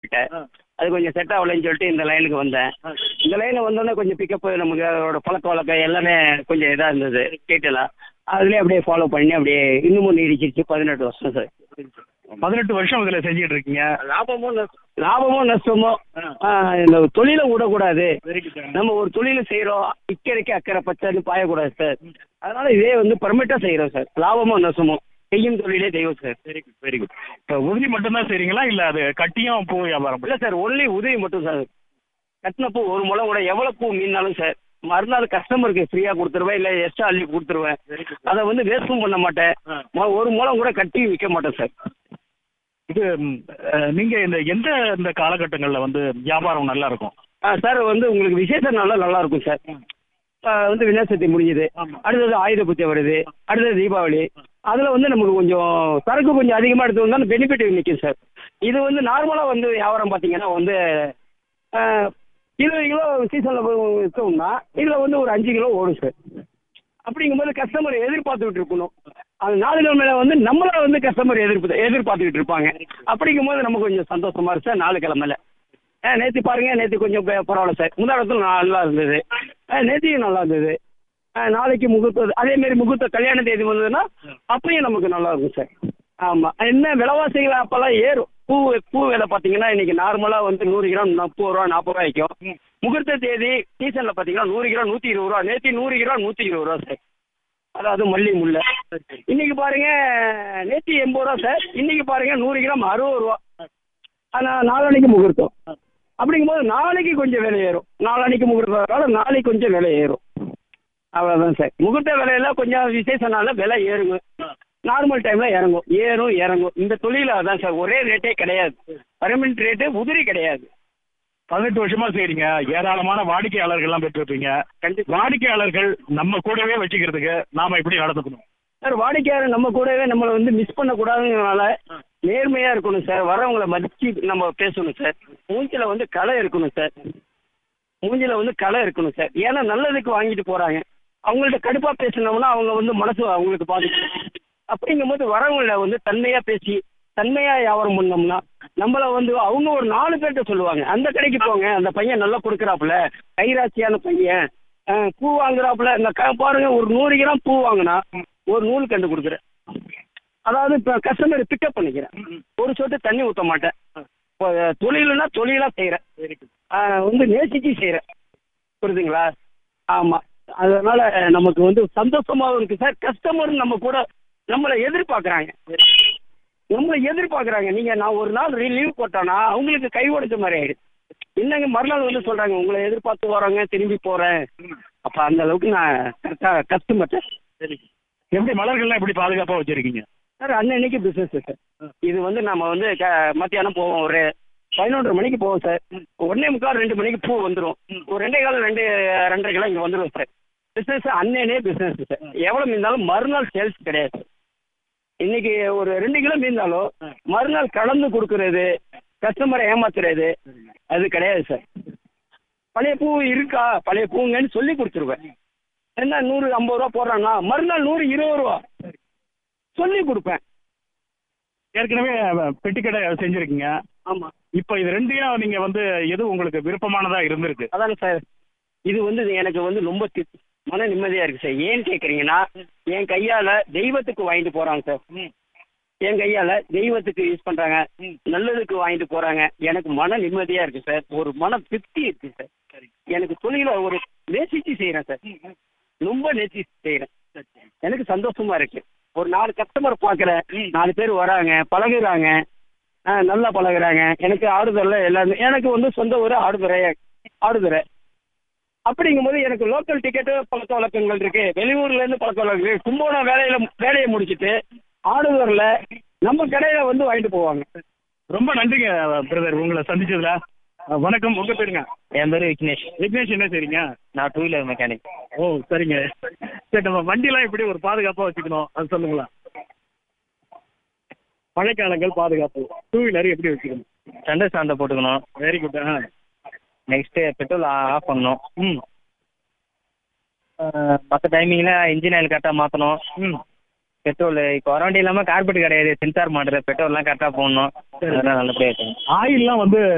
கிட்ட அது கொஞ்சம் செட் ஆகலைன்னு சொல்லிட்டு இந்த லைனுக்கு வந்தேன் இந்த லைனில் வந்தோடனே கொஞ்சம் பிக்கப் நமக்கு அதோட பழக்க வழக்கம் எல்லாமே கொஞ்சம் இதாக இருந்தது டீட்டெயிலாக அதுலேயே அப்படியே ஃபாலோ பண்ணி அப்படியே இன்னமும் நீடிச்சிருச்சு பதினெட்டு வருஷம் சார் பதினெட்டு வருஷம் இதுல செஞ்சுட்டு இருக்கீங்க லாபமோ நஷ்ட- லாபமோ நஷ்டமோ ஆ, இந்த தொழிலை விடக்கூடாது நம்ம ஒரு தொழிலை செய்கிறோம் இக்கரைக்கு அக்கறை பச்சைன்னு பாயக்கூடாது சார் அதனால இதே வந்து பர்மனெண்ட்டாக செய்கிறோம் சார் லாபமோ நஷ்டமோ செய்யும் தொழிலே தெய்வம் sir very good very good இப்போ உறுதி மட்டும்தான் செய்றீங்களா இல்ல அது கட்டியும் பூ வியாபாரம் இல்லை சார் ஒன்லி உதவி மட்டும் சார் கட்டின பூ ஒரு முளம் கூட எவ்வளோ பூ மீனாலும் சார் மறுநாள் கஸ்டமருக்கு ஃப்ரீயாக கொடுத்துருவேன் இல்லை எக்ஸ்ட்ரா அள்ளி கொடுத்துருவேன் அதை வந்து வேஸ்ட்டும் பண்ண மாட்டேன் மொ- ஒரு முளம் கூட கட்டி விற்க மாட்டேன் சார் இது ம், அஹ், நீங்க இந்த எந்த இந்த காலகட்டங்கள்ல வந்து வியாபாரம் நல்லா இருக்கும் ஆ சார் வந்து உங்களுக்கு விசேஷ நாளில் நல்லா இருக்கும் சார் ஆ, வந்து விநாயகர் சதுர்த்தி முடிஞ்சுது அடுத்தது ஆயுத பூஜை வருது அடுத்தது தீபாவளி அதில் வந்து நமக்கு கொஞ்சம் சரக்கு கொஞ்சம் அதிகமாக எடுத்து வந்தால் பெனிஃபிட் நிற்கும் சார் இது வந்து நார்மலாக வந்து வியாபாரம் பார்த்தீங்கன்னா வந்து ஆ, இருபது கிலோ சீசனில் விற்றோம்னா இதில் வந்து ஒரு அஞ்சு கிலோ ஓடும் சார் அப்படிங்கும்போது கஸ்டமர் எதிர்பார்த்துக்கிட்டு இருக்கணும் அது நாலு கிழமையில வந்து நம்மள வந்து கஸ்டமர் எதிர்ப்பு எதிர்பார்த்துக்கிட்டு இருப்பாங்க அப்படிங்கும்போது நமக்கு கொஞ்சம் சந்தோஷமா இருக்கு சார் நாலு கிழமையில ஆ நேற்று பாருங்க நேற்று கொஞ்சம் ப- பரவாயில்ல சார் முந்தாடத்தில் நல்லா இருந்தது ஆ நேற்றையும் நல்லா இருந்தது ஆ நாளைக்கு முகூர்த்தம் அதே மாதிரி முகூர்த்த கல்யாண தேதி வந்ததுன்னா அப்பயும் நமக்கு நல்லா இருக்கும் சார் ஆமாம் என்ன விலைவாசிகள் அப்போல்லாம் ஏறும் பூ பூ விலை பார்த்தீங்கன்னா இன்னைக்கு நார்மலாக வந்து நூறு கிராம் முப்பது ரூபா நாற்பது ரூபா விற்கும் முகூர்த்த தேதி சீசனில் பார்த்தீங்கன்னா நூறு கிராம் நூற்றி இருபது ரூபா நேற்று நூறு கிராம் நூற்றி இருபது ரூபா சார் அதாவது மல்லி முல்லை இன்னைக்கு பாருங்க நேற்று எண்பது ரூபா சார் இன்னைக்கு பாருங்க நூறு கிராம் அறுபது ரூபா ஆனால் நாளான்னைக்கு முகூர்த்தம் அப்படிங்கும்போது நாளைக்கு கொஞ்சம் விலை ஏறும் நாளான்னைக்கு முகூர்த்தம் நாளைக்கு கொஞ்சம் விலை ஏறும் அவ்வளோதான் சார் முகூர்த்த விலையில கொஞ்சம் விசேஷ நாளில் விலை ஏறுங்க நார்மல் டைமில் இறங்கும் ஏறும் இறங்கும் இந்த தொழில் அதான் சார் ஒரே ரேட்டே கிடையாது பர்மனெண்ட் ரேட்டு உதிரி கிடையாது பதினெட்டு வருஷமா செய்றீங்க ஏராளமான வாடிக்கையாளர்கள்லாம் பெற்றிருப்பீங்க கண்டிப்பா. வாடிக்கையாளர்கள் நம்ம கூடவே வச்சுக்கிறதுக்கு நாம எப்படி நடந்துக்கணும் சார் வாடிக்கையாளர் நம்ம கூடவே நம்மளை வந்து மிஸ் பண்ணக்கூடாதுங்கிறனால நேர்மையாக இருக்கணும் சார் வரவங்கள மதிச்சு நம்ம பேசணும் சார் மூஞ்சில வந்து களை இருக்கணும் சார் மூஞ்சில வந்து களை இருக்கணும் சார் ஏன்னா நல்லதுக்கு வாங்கிட்டு போகிறாங்க அவங்கள்ட்ட கடுப்பாக பேசினோம்னா அவங்க வந்து மனசு அவங்களுக்கு பாதிக்கும் அப்படிங்கும்போது வரவங்கள வந்து தன்மையாக பேசி தன்மையாக வியாபாரம் பண்ணோம்னா நம்மள வந்து அவங்க ஒரு நாலு பேர்கிட்ட சொல்லுவாங்க அந்த கடைக்கு போங்க அந்த பையன் நல்லா கொடுக்குறாப்புல கைராசியான பையன் அஹ், பூ வாங்குறாப்புல இந்த க பாருங்க ஒரு நூறு கிராம் பூ வாங்கினா ஒரு நூல் கண்டு கொடுக்குறேன் அதாவது இப்போ கஸ்டமர் பிக்கப் பண்ணிக்கிறேன் ஒரு சொட்டு தண்ணி ஊற்ற மாட்டேன் இப்போ தொழிலுனா தொழிலாக செய்கிறேன் வந்து நேசிச்சு செய்கிறேன் புரியுதுங்களா ஆமாம் அதனால நமக்கு வந்து சந்தோஷமாகவும் இருக்குது சார் கஸ்டமர் நம்ம கூட நம்மளை எதிர்பார்க்குறாங்க நம்மளை எதிர்பார்க்குறாங்க நீங்கள் நான் ஒரு நாள் லீவ் போட்டேன்னா அவங்களுக்கு கை உடைச்ச மாதிரி ஆயிடுது என்னங்க மறுநாள் வந்து சொல்கிறாங்க உங்களை எதிர்பார்த்து வரோங்க திரும்பி போகிறேன் அப்போ அந்த அளவுக்கு நான் கரெக்டாக கஸ்டமர்கிட்ட சரி எப்படி மலர்கள்லாம் எப்படி பாதுகாப்பா வச்சிருக்கீங்க சார் அன்னன்னைக்கு பிஸ்னஸ் சார் இது வந்து நம்ம வந்து க- மத்தியானம் போவோம் ஒரு பதினொன்றரை மணிக்கு போவோம் சார் ஒன்னே முக்கால் ரெண்டு மணிக்கு பூ வந்துடும் ஒரு ரெண்டே காலம் ரெண்டு ரெண்டரை கிலோ இங்கே வந்துடும் சார் பிஸ்னஸ் அன்னனே பிஸ்னஸ் சார் எவ்வளோ மீந்தாலும் மறுநாள் சேல்ஸ் கிடையாது சார் இன்னைக்கு ஒரு ரெண்டு கிலோ மீந்தாலும் மறுநாள் கலந்து கொடுக்கறது கஸ்டமரை ஏமாத்துறது அது கிடையாது சார் பழைய பூ இருக்கா பழைய பூங்கன்னு சொல்லி கொடுத்துருவேன் என்ன நூறு ஐம்பது ரூபா போடுறான்னா மறுநாள் நூறு இருபது ரூபா சொல்லி கொடுப்பேன் ஏற்கனவே அஹ், பெட்டிக்கடை செஞ்சிருக்கீங்க ஆமாம் இப்போ இது ரெண்டையும் நீங்க வந்து எது உங்களுக்கு விருப்பமானதா இருந்திருக்கு அதானே சார் இது வந்து எனக்கு வந்து ரொம்ப தி- மன நிம்மதியாக இருக்குது சார் ஏன்னு கேட்குறீங்கன்னா என் கையால் தெய்வத்துக்கு வாங்கிட்டு போகிறாங்க சார் என் கையால் தெய்வத்துக்கு யூஸ் பண்ணுறாங்க நல்லதுக்கு வாங்கிட்டு போகிறாங்க எனக்கு மன நிம்மதியாக இருக்குது சார் ஒரு மன திருப்தி இருக்குது சார் எனக்கு தொழிலை ஒரு நேசிச்சு செய்கிறேன் சார் ரொம்ப நேசிச்சு செய்கிறேன் எனக்கு சந்தோஷமா இருக்கு ஒரு நாலு கஸ்டமர் பார்க்குறேன் நாலு பேர் வராங்க பழகுறாங்க ஆ, நல்லா பழகுறாங்க எனக்கு ஆடுதல்ல எல்லாமே எனக்கு வந்து சொந்த ஊர் ஆடுதுறை ஆடுதுறை அப்படிங்கும்போது எனக்கு லோக்கல் டிக்கெட்டு பழக்க வழக்கங்கள் இருக்கு வெளியூர்ல இருந்து பழக்க வழக்கம் இருக்கு கும்பகோணம் வேலையில வேலையை முடிச்சிட்டு ஆடுதுறையில் நம்ம கடையில வந்து வாங்கிட்டு போவாங்க ரொம்ப நன்றிங்க பிரதர் உங்களை சந்திச்சதுல அஹ், வணக்கம் உங்க பேருங்க என் பேர் விக்னேஷ் விக்னேஷ் என்ன செய்றீங்க நான் டூ வீலர் மெக்கானிக் ஓ சரிங்க சரி நம்ம வண்டிலாம் எப்படி ஒரு பாதுகாப்பா வச்சுக்கணும் அது சொல்லுங்களா மழைக்காலங்கள் பாதுகாப்பு டூ வீலர் எப்படி வச்சுக்கணும் சென்டர் ஸ்டாண்டை போட்டுக்கணும் வெரி குட் ஆ நெக்ஸ்ட்டு பெட்ரோல் ஆஃப் பண்ணணும் ம் மற்ற டைமிங்கில் இன்ஜின் ஆயில் கரெக்டாக மாற்றணும் ம் பெட்ரோல் இப்போ வர வண்டி இல்லாமல் கார்பெட் கிடையாது சென்சார் மாட்டுற பெட்ரோல்லாம் கரெக்டாக போடணும் அதெல்லாம் நல்லபடியாக இருக்கணும் ஆயில்லாம் வந்து